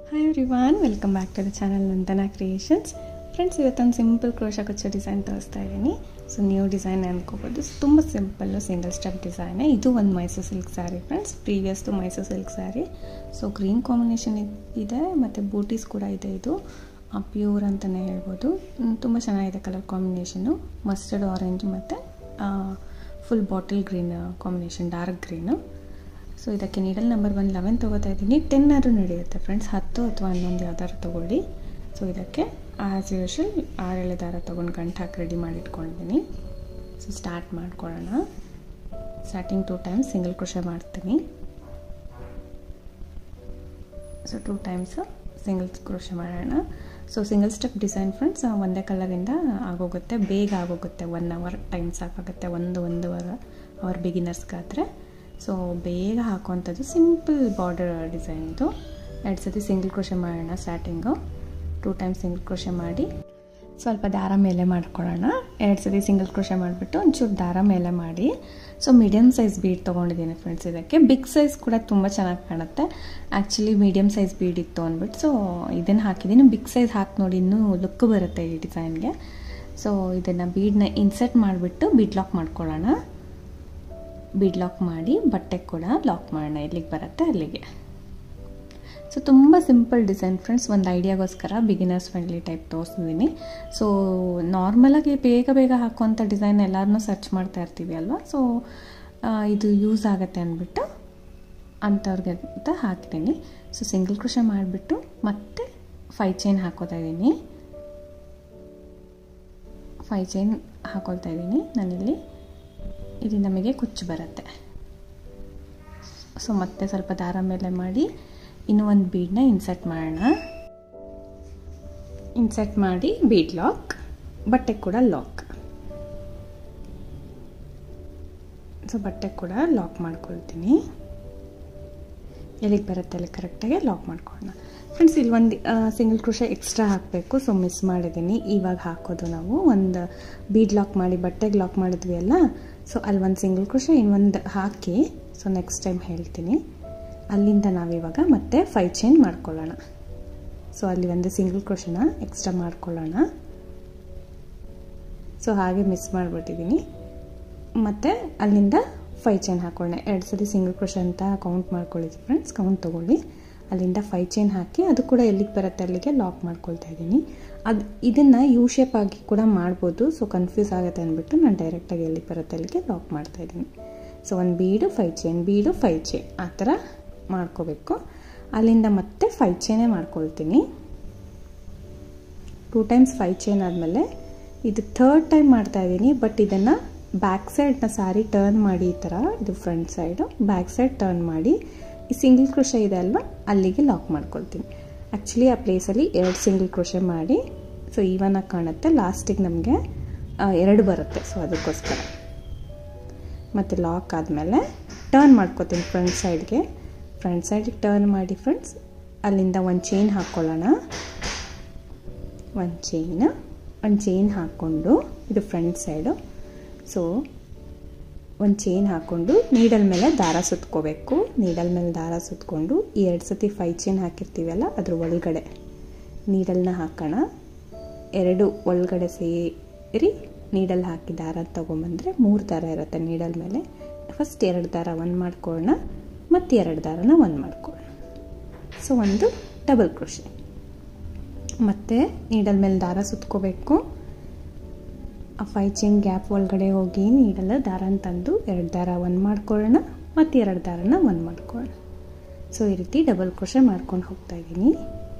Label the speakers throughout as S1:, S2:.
S1: hi everyone welcome back to the channel Nandana creations friends ಇವತ್ತೊಂದು simple crochet ಕಚ್ಚೋ design ತೋರಿಸ್ತಾ ಇದ್ದೀನಿ ಸೊ ನ್ಯೂ ಡಿಸೈನ್ ಅನ್ಕೋಬೋದು ಸೊ ತುಂಬ ಸಿಂಪಲ್ಲು ಸಿಂಗಲ್ ಸ್ಟೆಪ್ ಡಿಸೈನೇ ಇದು ಒಂದು ಮೈಸೂರು ಸಿಲ್ಕ್ ಸ್ಯಾರಿ ಫ್ರೆಂಡ್ಸ್ ಪ್ರೀವಿಯಸ್ದು Mysuru silk saree so green combination ಇದೆ ಮತ್ತು ಬೂಟೀಸ್ ಕೂಡ ಇದೆ ಇದು ಪ್ಯೂರ್ ಅಂತಲೇ ಹೇಳ್ಬೋದು ತುಂಬ ಚೆನ್ನಾಗಿದೆ ಕಲರ್ ಕಾಂಬಿನೇಷನು ಮಸ್ಟರ್ಡ್ ಆರೆಂಜ್ ಮತ್ತು full bottle green combination dark green so ಇದಕ್ಕೆ ನೀಡಲ್ ನಂಬರ್ ಒನ್ ಲೆವೆನ್ ತೊಗೋತಾ ಇದ್ದೀನಿ ಟೆನ್ ಆದರೂ ನಡೆಯುತ್ತೆ ಫ್ರೆಂಡ್ಸ್ ಹತ್ತು ಅಥವಾ ಹನ್ನೊಂದು ಯಾವ್ದಾದ್ರು ತೊಗೊಳ್ಳಿ ಸೊ ಇದಕ್ಕೆ ಆ್ಯಸ್ ಯೂಶಲ್ ಆರೇಳೆ ದಾರ ತೊಗೊಂಡು ಗಂಟು ಹಾಕಿ ರೆಡಿ ಮಾಡಿ ಇಟ್ಕೊಂಡಿದ್ದೀನಿ ಸೊ ಸ್ಟಾರ್ಟ್ ಮಾಡ್ಕೊಳ್ಳೋಣ starting two times single crochet ಮಾಡ್ತೀನಿ so two times single crochet ಮಾಡೋಣ so single step design friends ಒಂದೇ ಕಲರಿಂದ ಆಗೋಗುತ್ತೆ ಬೇಗ ಆಗೋಗುತ್ತೆ ಒನ್ ಅವರ್ ಟೈಮ್ ಸಾಕಾಗುತ್ತೆ ಒಂದು ಒಂದೂವರೆ ಅವರ್ ಬಿಗಿನರ್ಸ್ಗಾದರೆ ಸೊ ಬೇಗ ಹಾಕುವಂಥದ್ದು ಸಿಂಪಲ್ ಬಾರ್ಡರ್ ಡಿಸೈನ್ ಇದು ಎರಡು ಸತಿ ಸಿಂಗಲ್ ಕ್ರೋಶೆ ಮಾಡೋಣ starting two time single crochet ಮಾಡಿ ಸ್ವಲ್ಪ ದಾರ ಮೇಲೆ ಮಾಡ್ಕೊಳ್ಳೋಣ ಎರಡು ಸತಿ ಸಿಂಗಲ್ ಕ್ರೋಶೆ ಮಾಡಿಬಿಟ್ಟು ಒಂಚೂರು ದಾರ ಮೇಲೆ ಮಾಡಿ ಸೊ ಮೀಡಿಯಮ್ ಸೈಜ್ ಬೀಡ್ ತೊಗೊಂಡಿದ್ದೀನಿ ಫ್ರೆಂಡ್ಸ್ ಇದಕ್ಕೆ ಬಿಗ್ ಸೈಜ್ ಕೂಡ ತುಂಬ ಚೆನ್ನಾಗಿ ಕಾಣುತ್ತೆ ಆ್ಯಕ್ಚುಲಿ ಮೀಡಿಯಮ್ ಸೈಜ್ ಬೀಡ್ ಇತ್ತು ಅಂದ್ಬಿಟ್ಟು ಸೊ ಇದನ್ನು ಹಾಕಿದ್ದೀನಿ ಬಿಗ್ ಸೈಜ್ ಹಾಕಿ ನೋಡಿ ಇನ್ನೂ ಲುಕ್ ಬರುತ್ತೆ ಈ ಡಿಸೈನ್ಗೆ ಸೊ ಇದನ್ನು ಬೀಡನ್ನ ಇನ್ಸರ್ಟ್ ಮಾಡಿಬಿಟ್ಟು ಬೀಡ್ ಲಾಕ್ ಮಾಡ್ಕೊಳ್ಳೋಣ ಬೀಡ್ ಲಾಕ್ ಮಾಡಿ ಬಟ್ಟೆ ಕೂಡ ಲಾಕ್ ಮಾಡೋಣ ಎಲ್ಲಿಗೆ ಬರುತ್ತೆ ಅಲ್ಲಿಗೆ ಸೊ ತುಂಬ ಸಿಂಪಲ್ ಡಿಸೈನ್ ಫ್ರೆಂಡ್ಸ್ ಒಂದು ಐಡಿಯಾಗೋಸ್ಕರ ಬಿಗಿನರ್ಸ್ ಫ್ರೆಂಡ್ಲಿ ಟೈಪ್ ತೋರಿಸಿದ್ದೀನಿ ಸೊ ನಾರ್ಮಲಾಗಿ ಬೇಗ ಬೇಗ ಹಾಕುವಂಥ ಡಿಸೈನ್ ಎಲ್ಲರನ್ನೂ ಸರ್ಚ್ ಮಾಡ್ತಾ ಇರ್ತೀವಿ ಅಲ್ವಾ ಸೊ ಇದು ಯೂಸ್ ಆಗುತ್ತೆ ಅಂದ್ಬಿಟ್ಟು ಅಂಥವ್ರಿಗೆ ಅಂತ ಹಾಕ್ತೀನಿ ಸೊ ಸಿಂಗಲ್ ಕೃಷ ಮಾಡಿಬಿಟ್ಟು ಮತ್ತೆ ಫೈ ಚೈನ್ ಹಾಕೋತಾ ಇದ್ದೀನಿ ಫೈ ಚೈನ್ ಹಾಕೊಳ್ತಾ ಇದ್ದೀನಿ ನಾನಿಲ್ಲಿ ಇದು ನಮಗೆ ಕುಚ್ಚು ಬರುತ್ತೆ ಸೊ ಮತ್ತೆ ಸ್ವಲ್ಪ ದಾರ ಮೇಲೆ ಮಾಡಿ ಇನ್ನೂ ಒಂದು ಬೀಡನ್ನ ಇನ್ಸರ್ಟ್ ಮಾಡೋಣ ಇನ್ಸರ್ಟ್ ಮಾಡಿ ಬೀಡ್ ಲಾಕ್ ಬಟ್ಟೆ ಕೂಡ ಲಾಕ್ ಸೊ ಬಟ್ಟೆ ಕೂಡ ಲಾಕ್ ಮಾಡ್ಕೊಳ್ತೀನಿ ಎಲ್ಲಿಗೆ ಬರುತ್ತೆ ಅಲ್ಲಿ ಕರೆಕ್ಟಾಗಿ ಲಾಕ್ ಮಾಡ್ಕೊಳ್ಳೋಣ ಫ್ರೆಂಡ್ಸ್ ಇಲ್ಲಿ ಒಂದು ಸಿಂಗಲ್ ಕ್ರೋಶ ಎಕ್ಸ್ಟ್ರಾ ಹಾಕಬೇಕು ಸೊ ಮಿಸ್ ಮಾಡಿದ್ದೀನಿ ಇವಾಗ ಹಾಕೋದು ನಾವು ಒಂದು ಬೀಡ್ ಲಾಕ್ ಮಾಡಿ ಬಟ್ಟೆಗೆ ಲಾಕ್ ಮಾಡಿದ್ವಿ ಅಲ್ಲ ಸೊ ಅಲ್ಲಿ ಒಂದು ಸಿಂಗಲ್ ಕ್ರೋಶ ಇನ್ನೊಂದು ಹಾಕಿ ಸೊ ನೆಕ್ಸ್ಟ್ ಟೈಮ್ ಹೇಳ್ತೀನಿ ಅಲ್ಲಿಂದ ನಾವಿವಾಗ ಮತ್ತೆ ಫೈ ಚೈನ್ ಮಾಡ್ಕೊಳ್ಳೋಣ ಸೊ ಅಲ್ಲಿ ಒಂದು ಸಿಂಗಲ್ ಕ್ರೋಶನ ಎಕ್ಸ್ಟ್ರಾ ಮಾಡ್ಕೊಳ್ಳೋಣ ಸೊ ಹಾಗೆ ಮಿಸ್ ಮಾಡಿಬಿಟ್ಟಿದ್ದೀನಿ ಮತ್ತು ಅಲ್ಲಿಂದ ಫೈ ಚೈನ್ ಹಾಕೊಳ್ಳೋಣ ಎರಡು ಸತಿ ಸಿಂಗಲ್ ಕ್ರೋಶ ಅಂತ ಕೌಂಟ್ ಮಾಡ್ಕೊಳ್ಳಿ ಫ್ರೆಂಡ್ಸ್ ಕೌಂಟ್ ತೊಗೊಳ್ಳಿ ಅಲ್ಲಿಂದ ಫೈ ಚೈನ್ ಹಾಕಿ ಅದು ಕೂಡ ಎಲ್ಲಿಗೆ ಬರುತ್ತೆ ಅಲ್ಲಿಗೆ ಲಾಕ್ ಮಾಡ್ಕೊಳ್ತಾ ಇದ್ದೀನಿ ಅದು ಇದನ್ನು ಯು ಶೇಪ್ ಆಗಿ ಕೂಡ ಮಾಡ್ಬೋದು ಸೊ ಕನ್ಫ್ಯೂಸ್ ಆಗುತ್ತೆ ಅಂದ್ಬಿಟ್ಟು ನಾನು ಡೈರೆಕ್ಟಾಗಿ ಎಲ್ಲಿಗೆ ಬರುತ್ತೆ ಅಲ್ಲಿಗೆ ಲಾಕ್ ಮಾಡ್ತಾ ಇದ್ದೀನಿ ಸೊ ಒಂದು bead five chain bead five chain ಆ ಥರ ಮಾಡ್ಕೋಬೇಕು ಅಲ್ಲಿಂದ ಮತ್ತೆ ಫೈ ಚೈನೇ ಮಾಡ್ಕೊಳ್ತೀನಿ ಟೂ ಟೈಮ್ಸ್ ಫೈ ಚೈನ್ ಆದಮೇಲೆ ಇದು ಥರ್ಡ್ ಟೈಮ್ ಮಾಡ್ತಾ ಇದ್ದೀನಿ ಬಟ್ ಇದನ್ನು ಬ್ಯಾಕ್ ಸೈಡ್ನ ಸಾರಿ ಟರ್ನ್ ಮಾಡಿ ಈ ಥರ ಇದು front side back side turn ಮಾಡಿ ಈ ಸಿಂಗಲ್ ಕ್ರೋಶ ಇದೆ ಅಲ್ವಾ ಅಲ್ಲಿಗೆ ಲಾಕ್ ಮಾಡ್ಕೊಳ್ತೀನಿ ಆ್ಯಕ್ಚುಲಿ ಆ ಪ್ಲೇಸಲ್ಲಿ ಎರಡು ಸಿಂಗಲ್ ಕ್ರೋಶೆ ಮಾಡಿ ಸೊ ಈವನಾಗಿ ಕಾಣುತ್ತೆ ಲಾಸ್ಟಿಗೆ ನಮಗೆ ಎರಡು ಬರುತ್ತೆ ಸೊ ಅದಕ್ಕೋಸ್ಕರ ಮತ್ತು ಲಾಕ್ ಆದಮೇಲೆ ಟರ್ನ್ ಮಾಡ್ಕೋತೀನಿ ಫ್ರಂಟ್ ಸೈಡ್ಗೆ ಫ್ರಂಟ್ ಸೈಡಿಗೆ ಟರ್ನ್ ಮಾಡಿ ಫ್ರೆಂಡ್ಸ್ ಅಲ್ಲಿಂದ ಒಂದು ಚೈನ್ ಹಾಕ್ಕೊಳ್ಳೋಣ ಒಂದು ಚೈನ್ ಒಂದು ಚೈನ್ ಹಾಕ್ಕೊಂಡು ಇದು ಫ್ರಂಟ್ ಸೈಡು ಸೊ ಒಂದು ಚೈನ್ ಹಾಕ್ಕೊಂಡು ನೀಡಲ್ ಮೇಲೆ ದಾರ ಸುತ್ಕೋಬೇಕು ನೀಡಲ್ ಮೇಲೆ ದಾರ ಸುತ್ಕೊಂಡು ಈ ಎರಡು ಸತಿ ಫೈ ಚೈನ್ ಹಾಕಿರ್ತೀವಲ್ಲ ಅದ್ರ ಒಳಗಡೆ ನೀಡಲ್ನ ಹಾಕೋಣ ಎರಡು ಒಳಗಡೆ ಸೇರಿ ನೀಡಲ್ ಹಾಕಿ ದಾರ ತೊಗೊಂಬಂದರೆ ಮೂರು ದಾರ ಇರುತ್ತೆ ನೀಡಲ್ ಮೇಲೆ ಫಸ್ಟ್ ಎರಡು ದಾರ ಒಂದು ಮಾಡ್ಕೊಳ್ಳೋಣ ಮತ್ತು ಎರಡು ದಾರನ ಒಂದು ಮಾಡ್ಕೊಳ್ಳೋಣ ಸೊ ಒಂದು ಡಬಲ್ ಕ್ರೋಶೆ ಮತ್ತು ನೀಡಲ್ ಮೇಲೆ ದಾರ ಸುತ್ಕೋಬೇಕು ಆ ಫೈ ಚೈನ್ ಗ್ಯಾಪ್ ಒಳಗಡೆ ಹೋಗಿ ನೀಡಲ್ಲ ದಾರನ ತಂದು ಎರಡು ದಾರ ಒಂದು ಮಾಡ್ಕೊಳ್ಳೋಣ ಮತ್ತು ಎರಡು ದಾರನ ಒಂದು ಮಾಡ್ಕೊಳ್ಳೋಣ ಸೊ ಈ ರೀತಿ ಡಬಲ್ ಕ್ರೋಶೆ ಮಾಡ್ಕೊಂಡು ಹೋಗ್ತಾ ಇದ್ದೀನಿ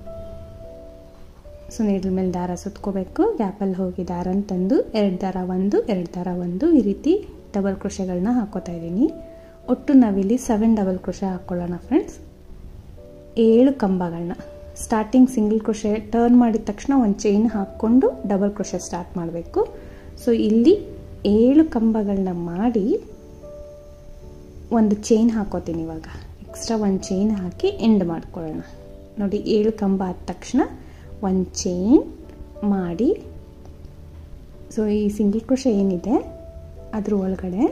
S1: ಸೊ ನೀಡಲ್ ಮೇಲೆ ದಾರ ಸುತ್ಕೋಬೇಕು ಗ್ಯಾಪಲ್ಲಿ ಹೋಗಿ ದಾರನ ತಂದು ಎರಡು ದಾರ ಒಂದು ಎರಡು ದಾರ ಒಂದು ಈ ರೀತಿ ಡಬಲ್ ಕ್ರೋಶೆಗಳನ್ನ ಹಾಕೋತಾ ಇದ್ದೀನಿ ಒಟ್ಟು ನಾವಿಲ್ಲಿ ಸೆವೆನ್ ಡಬಲ್ ಕ್ರೋಶೆ ಹಾಕ್ಕೊಳ್ಳೋಣ ಫ್ರೆಂಡ್ಸ್ ಏಳು ಕಂಬಗಳನ್ನ ಸ್ಟಾರ್ಟಿಂಗ್ ಸಿಂಗಲ್ ಕ್ರೋಶೆ ಟರ್ನ್ ಮಾಡಿದ ತಕ್ಷಣ ಒಂದು ಚೈನ್ ಹಾಕ್ಕೊಂಡು ಡಬಲ್ ಕ್ರೋಶೆ ಸ್ಟಾರ್ಟ್ ಮಾಡಬೇಕು ಸೊ ಇಲ್ಲಿ ಏಳು ಕಂಬಗಳನ್ನ ಮಾಡಿ ಒಂದು ಚೈನ್ ಹಾಕೋತೀನಿ ಇವಾಗ ಎಕ್ಸ್ಟ್ರಾ ಒಂದು ಚೈನ್ ಹಾಕಿ ಎಂಡ್ ಮಾಡ್ಕೊಳ್ಳೋಣ ನೋಡಿ ಏಳು ಕಂಬ ಆದ ತಕ್ಷಣ ಒಂದು ಚೈನ್ ಮಾಡಿ ಸೊ ಈ ಸಿಂಗಲ್ ಕ್ರೋಶೆ ಏನಿದೆ ಅದ್ರ ಒಳಗಡೆ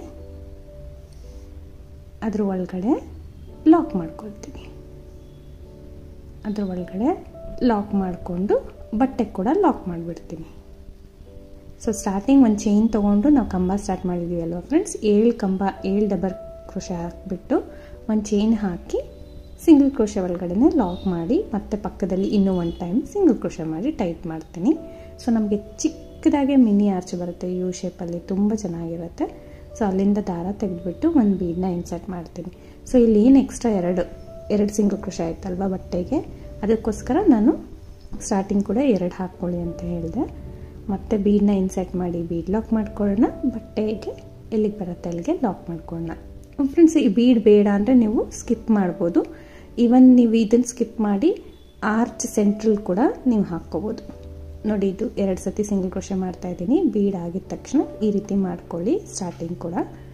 S1: ಅದ್ರ ಒಳಗಡೆ ಲಾಕ್ ಮಾಡ್ಕೊಳ್ತೀನಿ ಅದ್ರ ಒಳಗಡೆ ಲಾಕ್ ಮಾಡಿಕೊಂಡು ಬಟ್ಟೆ ಕೂಡ ಲಾಕ್ ಮಾಡಿಬಿಡ್ತೀನಿ ಸೊ ಸ್ಟಾರ್ಟಿಂಗ್ ಒಂದು ಚೈನ್ ತೊಗೊಂಡು ನಾವು ಕಂಬ ಸ್ಟಾರ್ಟ್ ಮಾಡಿದ್ದೀವಿ ಅಲ್ವಾ ಫ್ರೆಂಡ್ಸ್ ಏಳು ಕಂಬ ಏಳು ಡಬಲ್ ಕ್ರೋಶ ಹಾಕಿಬಿಟ್ಟು ಒಂದು ಚೈನ್ ಹಾಕಿ ಸಿಂಗಲ್ ಕ್ರೋಶ ಒಳಗಡೆ ಲಾಕ್ ಮಾಡಿ ಮತ್ತೆ ಪಕ್ಕದಲ್ಲಿ ಇನ್ನೂ ಒಂದು ಟೈಮ್ ಸಿಂಗಲ್ ಕ್ರೋಶ ಮಾಡಿ ಟೈಟ್ ಮಾಡ್ತೀನಿ ಸೊ ನಮಗೆ ಚಿಕ್ಕದಾಗೆ ಮಿನಿ ಆರ್ಚ್ ಬರುತ್ತೆ ಯು ಶೇಪಲ್ಲಿ ತುಂಬ ಚೆನ್ನಾಗಿರುತ್ತೆ ಸೊ ಅಲ್ಲಿಂದ ದಾರ ತೆಗೆದುಬಿಟ್ಟು ಒಂದು ಬೀಡನ್ನ ಇನ್ಸರ್ಟ್ ಮಾಡ್ತೀನಿ ಸೊ ಇಲ್ಲಿ ಏನು ಎಕ್ಸ್ಟ್ರಾ ಎರಡು ಎರಡು ಸಿಂಗಲ್ ಕ್ರೋಶ ಆಯ್ತಲ್ವ ಬಟ್ಟೆಗೆ ಅದಕ್ಕೋಸ್ಕರ ನಾನು ಸ್ಟಾರ್ಟಿಂಗ್ ಕೂಡ ಎರಡು ಹಾಕ್ಕೊಳ್ಳಿ ಅಂತ ಹೇಳಿದೆ ಮತ್ತು ಬೀಡನ್ನ ಇನ್ಸರ್ಟ್ ಮಾಡಿ ಬೀಡ್ ಲಾಕ್ ಮಾಡ್ಕೊಳ್ಳೋಣ ಬಟ್ಟೆಗೆ ಎಲ್ಲಿಗೆ ಬರುತ್ತೆ ಅಲ್ಲಿಗೆ ಲಾಕ್ ಮಾಡ್ಕೊಳ್ಳೋಣ ಫ್ರೆಂಡ್ಸ್ ಈ ಬೀಡ್ ಬೇಡ ಅಂದರೆ ನೀವು ಸ್ಕಿಪ್ ಮಾಡ್ಬೋದು ಈವನ್ ನೀವು ಇದನ್ನು ಸ್ಕಿಪ್ ಮಾಡಿ ಆರ್ಚ್ ಸೆಂಟ್ರಲ್ ಕೂಡ ನೀವು ಹಾಕ್ಕೋಬೋದು ನೋಡಿ ಇದು ಎರಡು ಸತಿ ಸಿಂಗಲ್ ಕ್ರೋಶೆ ಮಾಡ್ತಾ ಇದ್ದೀನಿ ಬೀಡ್ ಆಗಿದ ತಕ್ಷಣ ಈ ರೀತಿ ಮಾಡ್ಕೊಳ್ಳಿ ಸ್ಟಾರ್ಟಿಂಗ್ ಕೂಡ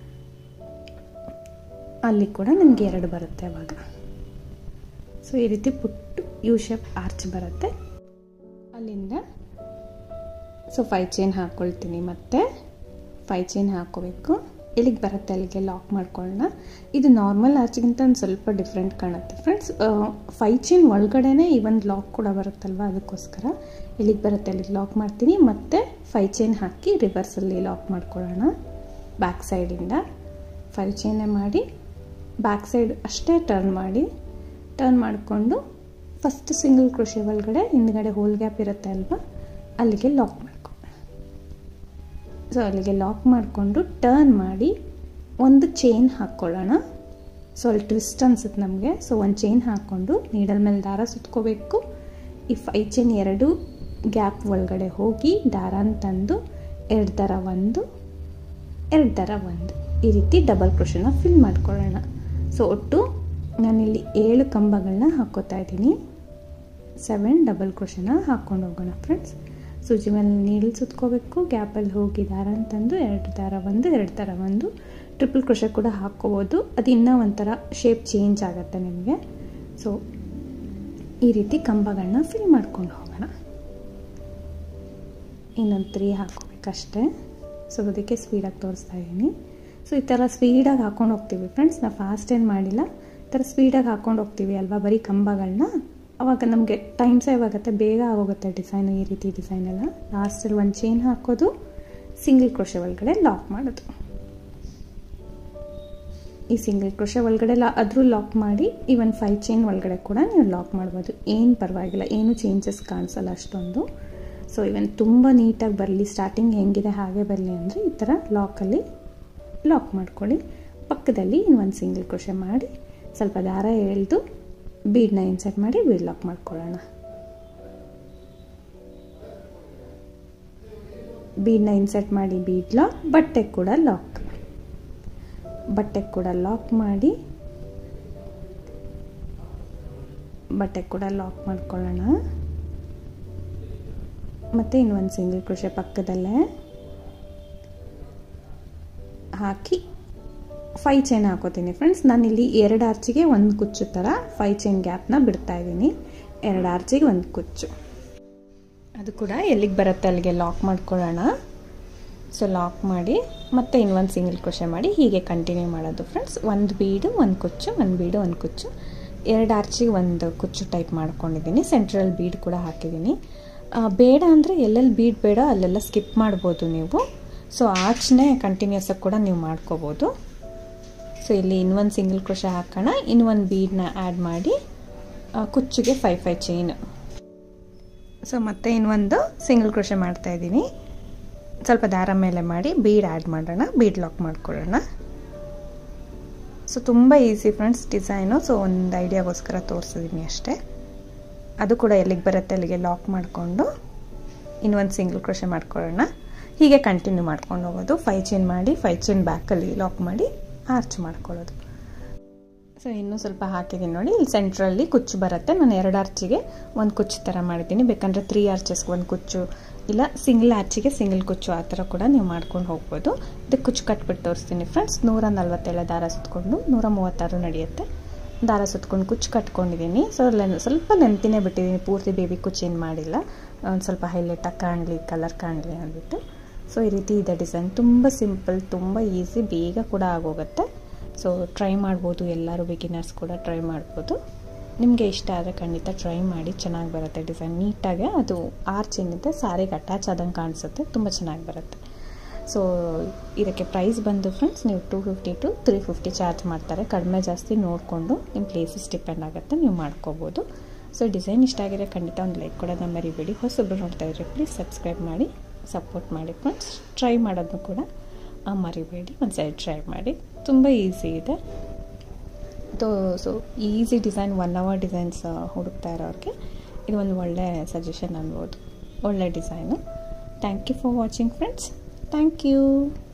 S1: ಅಲ್ಲಿ ಕೂಡ ನಿಮಗೆ ಎರಡು ಬರುತ್ತೆ ಅವಾಗ ಸೊ ಈ ರೀತಿ ಪುಟ್ಟು ಯು ಶೇಪ್ ಆರ್ಚ್ ಬರುತ್ತೆ ಅಲ್ಲಿಂದ ಸೊ ಫೈ ಚೈನ್ ಹಾಕ್ಕೊಳ್ತೀನಿ ಮತ್ತು ಫೈ ಚೈನ್ ಹಾಕ್ಕೋಬೇಕು ಎಲ್ಲಿಗೆ ಬರುತ್ತೆ ಅಲ್ಲಿಗೆ ಲಾಕ್ ಮಾಡ್ಕೊಳ್ಳೋಣ ಇದು ನಾರ್ಮಲ್ ಆರ್ಚ್ಗಿಂತ ಒಂದು ಸ್ವಲ್ಪ ಡಿಫ್ರೆಂಟ್ ಕಾಣುತ್ತೆ ಫ್ರೆಂಡ್ಸ್ ಫೈ ಚೈನ್ ಒಳಗಡೆನೇ ಈ ಒಂದು ಲಾಕ್ ಕೂಡ ಬರುತ್ತಲ್ವ ಅದಕ್ಕೋಸ್ಕರ ಎಲ್ಲಿಗೆ ಬರುತ್ತೆ ಅಲ್ಲಿಗೆ ಲಾಕ್ ಮಾಡ್ತೀನಿ ಮತ್ತು ಫೈ ಚೈನ್ ಹಾಕಿ ರಿವರ್ಸಲ್ಲಿ ಲಾಕ್ ಮಾಡ್ಕೊಳ್ಳೋಣ ಬ್ಯಾಕ್ ಸೈಡಿಂದ ಫೈ ಚೈನೇ ಮಾಡಿ ಬ್ಯಾಕ್ ಸೈಡ್ ಅಷ್ಟೇ ಟರ್ನ್ ಮಾಡಿ ಟರ್ನ್ ಮಾಡಿಕೊಂಡು ಫಸ್ಟ್ ಸಿಂಗಲ್ ಕೃಷಿ ಒಳಗಡೆ ಹಿಂದ್ಗಡೆ ಹೋಲ್ ಗ್ಯಾಪ್ ಇರುತ್ತೆ ಅಲ್ವಾ ಅಲ್ಲಿಗೆ ಲಾಕ್ ಮಾಡ್ಕೊ ಸೊ ಅಲ್ಲಿಗೆ ಲಾಕ್ ಮಾಡಿಕೊಂಡು ಟರ್ನ್ ಮಾಡಿ ಒಂದು ಚೈನ್ ಹಾಕ್ಕೊಳ್ಳೋಣ ಸೊ ಅಲ್ಲಿ ಟ್ವಿಸ್ಟ್ ಅನ್ಸುತ್ತೆ ನಮಗೆ ಸೊ ಒಂದು ಚೈನ್ ಹಾಕ್ಕೊಂಡು ನೀಡಲ್ ಮೇಲೆ ದಾರ ಸುತ್ಕೋಬೇಕು ಈ ಫೈ ಚೈನ್ ಎರಡು ಗ್ಯಾಪ್ ಒಳಗಡೆ ಹೋಗಿ ದಾರನ ತಂದು ಎರಡು ದರ ಒಂದು ಎರಡು ದರ ಒಂದು ಈ ರೀತಿ ಡಬಲ್ ಕ್ರೋಶನ ಫಿಲ್ ಮಾಡ್ಕೊಳ್ಳೋಣ ಸೊ ಒಟ್ಟು ನಾನಿಲ್ಲಿ ಏಳು ಕಂಬಗಳನ್ನ ಹಾಕ್ಕೋತಾ ಇದ್ದೀನಿ ಸೆವೆನ್ ಡಬಲ್ ಕ್ರೋಶನ ಹಾಕ್ಕೊಂಡು ಹೋಗೋಣ ಫ್ರೆಂಡ್ಸ್ ಸೂಜಿ ಮೇಲೆ ನೀಡಲ್ ಸುತ್ಕೋಬೇಕು ಗ್ಯಾಪಲ್ಲಿ ಹೋಗಿ ದಾರ ಅಂತಂದು ಎರಡು ದಾರ ಒಂದು ಎರಡು ಥರ ಒಂದು ಟ್ರಿಪಲ್ ಕ್ರೋಶ ಕೂಡ ಹಾಕ್ಕೋಬೋದು ಅದು ಇನ್ನೂ ಒಂಥರ ಶೇಪ್ ಚೇಂಜ್ ಆಗುತ್ತೆ ನಿಮಗೆ ಸೊ ಈ ರೀತಿ ಕಂಬಗಳನ್ನ ಫಿಲ್ ಮಾಡ್ಕೊಂಡು ಹೋಗೋಣ ಇನ್ನೊಂದು ತ್ರೀ ಹಾಕ್ಕೋಬೇಕಷ್ಟೇ ಸೊ ಅದಕ್ಕೆ ಸ್ಪೀಡಾಗಿ ತೋರಿಸ್ತಾ ಇದ್ದೀನಿ ಸೊ ಈ ಥರ ಸ್ಪೀಡಾಗಿ ಹಾಕ್ಕೊಂಡು ಹೋಗ್ತೀವಿ ಫ್ರೆಂಡ್ಸ್ ನಾವು ಫಾಸ್ಟ್ ಏನು ಮಾಡಿಲ್ಲ ಈ ಥರ ಸ್ಪೀಡಾಗಿ ಹಾಕ್ಕೊಂಡು ಹೋಗ್ತೀವಿ ಅಲ್ವಾ ಬರೀ ಕಂಬಗಳನ್ನ ಅವಾಗ ನಮಗೆ ಟೈಮ್ ಸೇವ್ ಆಗುತ್ತೆ ಬೇಗ ಆಗೋಗುತ್ತೆ ಡಿಸೈನು ಈ ರೀತಿ ಡಿಸೈನ್ ಎಲ್ಲ ಲಾಸ್ಟಲ್ಲಿ ಒಂದು ಚೈನ್ ಹಾಕೋದು ಸಿಂಗಲ್ ಕ್ರೋಶೆ ಒಳಗಡೆ ಲಾಕ್ ಮಾಡೋದು ಈ ಸಿಂಗಲ್ ಕ್ರೋಶೆ ಒಳಗಡೆ ಲಾ ಅದ್ರೂ ಲಾಕ್ ಮಾಡಿ ಈ ಒಂದು ಫೈವ್ ಚೈನ್ ಒಳಗಡೆ ಕೂಡ ನೀವು ಲಾಕ್ ಮಾಡ್ಬೋದು ಏನು ಪರವಾಗಿಲ್ಲ ಏನು ಚೇಂಜಸ್ ಕಾಣಿಸಲ್ಲ ಅಷ್ಟೊಂದು ಸೊ ಇವನ್ ತುಂಬ ನೀಟಾಗಿ ಬರಲಿ ಸ್ಟಾರ್ಟಿಂಗ್ ಹೆಂಗಿದೆ ಹಾಗೆ ಬರಲಿ ಅಂದರೆ ಈ ಥರ ಲಾಕಲ್ಲಿ ಲಾಕ್ ಮಾಡ್ಕೊಳ್ಳಿ ಪಕ್ಕದಲ್ಲಿ ಇನ್ನೊಂದು ಸಿಂಗಲ್ ಕ್ರೋಶೆ ಮಾಡಿ ಸ್ವಲ್ಪ ದಾರ ಎಳೆದು ಬೀಡನ್ನ ಇನ್ಸರ್ಟ್ ಮಾಡಿ ಬೀಡ್ ಲಾಕ್ ಮಾಡ್ಕೊಳ್ಳೋಣ ಬೀಡನ್ನ ಇನ್ಸರ್ಟ್ ಮಾಡಿ ಬೀಡ್ ಲಾಕ್ ಬಟ್ಟೆ ಕೂಡ ಲಾಕ್ ಬಟ್ಟೆ ಕೂಡ ಲಾಕ್ ಮಾಡಿ ಬಟ್ಟೆ ಕೂಡ ಲಾಕ್ ಮಾಡ್ಕೊಳ್ಳೋಣ ಮತ್ತು ಇನ್ನೊಂದು ಸಿಂಗಲ್ ಕ್ರೋಶೆ ಪಕ್ಕದಲ್ಲೇ ಹಾಕಿ ಫೈ ಚೈನ್ ಹಾಕೋತೀನಿ ಫ್ರೆಂಡ್ಸ್ ನಾನಿಲ್ಲಿ ಎರಡು ಆರ್ಚಿಗೆ ಒಂದು ಕುಚ್ಚು ಥರ ಫೈ ಚೈನ್ ಗ್ಯಾಪ್ನ ಬಿಡ್ತಾ ಇದ್ದೀನಿ ಎರಡು ಆರ್ಚಿಗೆ ಒಂದು ಕುಚ್ಚು ಅದು ಕೂಡ ಎಲ್ಲಿಗೆ ಬರುತ್ತೆ ಅಲ್ಲಿಗೆ ಲಾಕ್ ಮಾಡ್ಕೊಳ್ಳೋಣ ಸೊ ಲಾಕ್ ಮಾಡಿ ಮತ್ತೆ ಇನ್ನೊಂದು ಸಿಂಗಲ್ ಕ್ರೋಶೆ ಮಾಡಿ ಹೀಗೆ ಕಂಟಿನ್ಯೂ ಮಾಡೋದು ಫ್ರೆಂಡ್ಸ್ ಒಂದು ಬೀಡು ಒಂದು ಕುಚ್ಚು ಒಂದು ಬೀಡು ಒಂದು ಕುಚ್ಚು ಎರಡು ಆರ್ಚಿಗೆ ಒಂದು ಕುಚ್ಚು ಟೈಪ್ ಮಾಡ್ಕೊಂಡಿದ್ದೀನಿ ಸೆಂಟ್ರಲ್ ಬೀಡ್ ಕೂಡ ಹಾಕಿದ್ದೀನಿ ಬೇಡ ಅಂದರೆ ಎಲ್ಲೆಲ್ಲಿ ಬೀಡ್ ಬೇಡ ಅಲ್ಲೆಲ್ಲ ಸ್ಕಿಪ್ ಮಾಡ್ಬೋದು ನೀವು ಸೊ ಆರ್ಚ್ನೇ ಕಂಟಿನ್ಯೂಸ್ ಆಗಿ ಕೂಡ ನೀವು ಮಾಡ್ಕೋಬೋದು ಸೊ ಇಲ್ಲಿ ಇನ್ನೊಂದು ಸಿಂಗಲ್ ಕ್ರೋಶ ಹಾಕೋಣ ಇನ್ನೊಂದು ಬೀಡನ್ನ ಆ್ಯಡ್ ಮಾಡಿ ಕುಚ್ಚಿಗೆ ಫೈ ಫೈ ಚೈನ್ ಸೊ ಮತ್ತೆ ಇನ್ನೊಂದು ಸಿಂಗಲ್ ಕ್ರೋಶ ಮಾಡ್ತಾ ಇದ್ದೀನಿ ಸ್ವಲ್ಪ ದಾರ ಮೇಲೆ ಮಾಡಿ ಬೀಡ್ ಆ್ಯಡ್ ಮಾಡೋಣ ಬೀಡ್ ಲಾಕ್ ಮಾಡ್ಕೊಳ್ಳೋಣ ಸೊ ತುಂಬ ಈಸಿ ಫ್ರೆಂಡ್ಸ್ ಡಿಸೈನು ಸೊ ಒಂದು ಐಡಿಯಾಗೋಸ್ಕರ ತೋರಿಸಿದ್ದೀನಿ ಅಷ್ಟೇ ಅದು ಕೂಡ ಎಲ್ಲಿಗೆ ಬರುತ್ತೆ ಅಲ್ಲಿಗೆ ಲಾಕ್ ಮಾಡಿಕೊಂಡು ಇನ್ನೊಂದು ಸಿಂಗಲ್ ಕ್ರೋಶೆ ಮಾಡ್ಕೊಳ್ಳೋಣ ಹೀಗೆ ಕಂಟಿನ್ಯೂ ಮಾಡ್ಕೊಂಡು ಹೋಗೋದು ಫೈ ಚೈನ್ ಮಾಡಿ ಫೈ ಚೈನ್ ಬ್ಯಾಕಲ್ಲಿ ಲಾಕ್ ಮಾಡಿ ಆರ್ಚ್ ಮಾಡ್ಕೊಳ್ಳೋದು ಸೊ ಇನ್ನೂ ಸ್ವಲ್ಪ ಹಾಕಿದ್ದೀನಿ ನೋಡಿ ಇಲ್ಲಿ ಸೆಂಟ್ರಲ್ಲಿ ಕುಚ್ಚು ಬರುತ್ತೆ ನಾನು ಎರಡು ಆರ್ಚಿಗೆ ಒಂದು ಕುಚ್ಚು ಥರ ಮಾಡಿದ್ದೀನಿ ಬೇಕಂದರೆ ತ್ರೀ ಆರ್ಚಸ್ಗೆ ಒಂದು ಕುಚ್ಚು ಇಲ್ಲ ಸಿಂಗಲ್ ಆರ್ಚಿಗೆ ಸಿಂಗಲ್ ಕುಚ್ಚು ಆ ಥರ ಕೂಡ ನೀವು ಮಾಡ್ಕೊಂಡು ಹೋಗ್ಬೋದು ಇದಕ್ಕೆ ಕುಚ್ಚು ಕಟ್ಬಿಟ್ಟು ತೋರಿಸ್ತೀನಿ ಫ್ರೆಂಡ್ಸ್ ನೂರ ನಲ್ವತ್ತೇಳು ದಾರ ಸುತ್ಕೊಂಡು ನೂರ ಮೂವತ್ತಾರು ನಡೆಯುತ್ತೆ ದಾರ ಸುತ್ಕೊಂಡು ಕುಚ್ಚು ಕಟ್ಕೊಂಡಿದ್ದೀನಿ ಸೊ ಲೆನ್ ಸ್ವಲ್ಪ ಲೆಂತಿನೇ ಬಿಟ್ಟಿದ್ದೀನಿ ಪೂರ್ತಿ ಬೇಬಿ ಕುಚ್ಚು ಏನು ಮಾಡಿಲ್ಲ ಒಂದು ಸ್ವಲ್ಪ ಹೈಲೈಟಾಗಿ ಕಾಣಲಿ ಕಲರ್ ಕಾಣಲಿ ಅಂದ್ಬಿಟ್ಟು ಸೊ ಈ ರೀತಿ ಇದೆ ಡಿಸೈನ್ ತುಂಬ ಸಿಂಪಲ್ ತುಂಬ ಈಸಿ ಬೇಗ ಕೂಡ ಆಗೋಗುತ್ತೆ ಸೊ ಟ್ರೈ ಮಾಡ್ಬೋದು ಎಲ್ಲರೂ ಬಿಗಿನರ್ಸ್ ಕೂಡ ಟ್ರೈ ಮಾಡ್ಬೋದು ನಿಮಗೆ ಇಷ್ಟ ಆದರೆ ಖಂಡಿತ ಟ್ರೈ ಮಾಡಿ ಚೆನ್ನಾಗಿ ಬರುತ್ತೆ ಡಿಸೈನ್ ನೀಟಾಗಿ ಅದು ಆರ್ಚ್ ಏನಿದೆ ಸಾರಿಗೆ ಅಟ್ಯಾಚ್ ಆದಂಗೆ ಕಾಣಿಸುತ್ತೆ ತುಂಬ ಚೆನ್ನಾಗಿ ಬರುತ್ತೆ ಸೊ ಇದಕ್ಕೆ ಪ್ರೈಸ್ ಬಂದು ಫ್ರೆಂಡ್ಸ್ ನೀವು two fifty to three fifty charge ಮಾಡ್ತಾರೆ ಕಡಿಮೆ ಜಾಸ್ತಿ ನೋಡಿಕೊಂಡು ನಿಮ್ಮ ಪ್ಲೇಸಸ್ ಡಿಪೆಂಡ್ ಆಗುತ್ತೆ ನೀವು ಮಾಡ್ಕೋಬೋದು ಸೊ ಡಿಸೈನ್ ಇಷ್ಟ ಆಗಿದ್ರೆ ಖಂಡಿತ ಒಂದು ಲೈಕ್ ಕೊಡೋದನ್ನ ಮರಿಬೇಡಿ ಹೊಸಬ್ರು ನೋಡ್ತಾ ಇದ್ರೆ ಪ್ಲೀಸ್ ಸಬ್ಸ್ಕ್ರೈಬ್ ಮಾಡಿ ಸಪೋರ್ಟ್ ಮಾಡಿ ಫ್ರೆಂಡ್ಸ್ ಟ್ರೈ ಮಾಡೋದನ್ನು ಕೂಡ ಮರಿಬೇಡಿ ಒಂದು ಸೈಡ್ ಟ್ರೈ ಮಾಡಿ ತುಂಬ ಈಸಿ ಇದೆ so so easy design one hour designs ಹುಡುಕ್ತಾ ಇರೋರಿಗೆ ಇದು ಒಂದು ಒಳ್ಳೆ ಸಜೆಷನ್ ಅನ್ಬೋದು ಒಳ್ಳೆ design thank you for watching friends thank you